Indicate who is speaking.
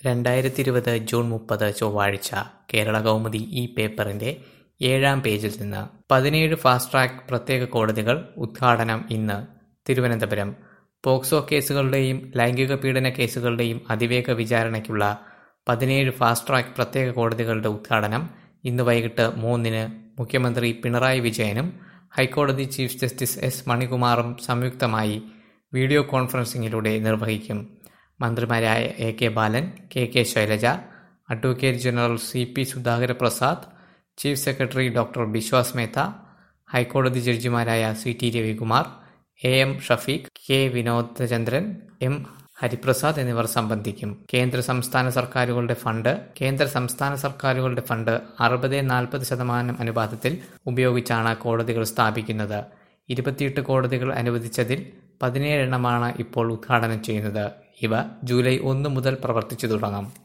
Speaker 1: രണ്ടായിരത്തി ഇരുപത് ജൂൺ മുപ്പത് ചൊവ്വാഴ്ച കേരള കൗമുദി ഈ പേപ്പറിന്റെ ഏഴാം പേജിൽ നിന്ന് പതിനേഴ് ഫാസ്റ്റ് ട്രാക്ക് പ്രത്യേക കോടതികൾ ഉദ്ഘാടനം ഇന്ന് തിരുവനന്തപുരം പോക്സോ കേസുകളുടെയും ലൈംഗിക പീഡന കേസുകളുടെയും അതിവേഗ വിചാരണയ്ക്കുള്ള പതിനേഴ് ഫാസ്റ്റ് ട്രാക്ക് പ്രത്യേക കോടതികളുടെ ഉദ്ഘാടനം ഇന്ന് വൈകിട്ട് മൂന്നിന് മുഖ്യമന്ത്രി പിണറായി വിജയനും ഹൈക്കോടതി ചീഫ് ജസ്റ്റിസ് എസ് മണികുമാറും സംയുക്തമായി വീഡിയോ കോൺഫറൻസിംഗിലൂടെ നിർവഹിക്കും മന്ത്രിമാരായ A K Balan K K Shailaja advocate general C P Sudhakara Prasad chief secretary doctor Biswas Mehta ഹൈക്കോടതി ജഡ്ജിമാരായ C T Ravikumar A M Shafeeq K Vinodachandran M Hariprasad എന്നിവർ സംബന്ധിക്കും കേന്ദ്ര സംസ്ഥാന സർക്കാരുകളുടെ ഫണ്ട് കേന്ദ്ര സംസ്ഥാന സർക്കാരുകളുടെ ഫണ്ട് അറുപത് നാൽപ്പത് ശതമാനം അനുപാതത്തിൽ ഉപയോഗിച്ചാണ് കോടതികൾ സ്ഥാപിക്കുന്നത് ഇരുപത്തിയെട്ട് കോടതികൾ അനുവദിച്ചതിൽ പതിനേഴെണ്ണമാണ് ഇപ്പോൾ ഉദ്ഘാടനം ചെയ്യുന്നത് ഇവ ജൂലൈ ഒന്ന് മുതൽ പ്രവർത്തിച്ചു തുടങ്ങും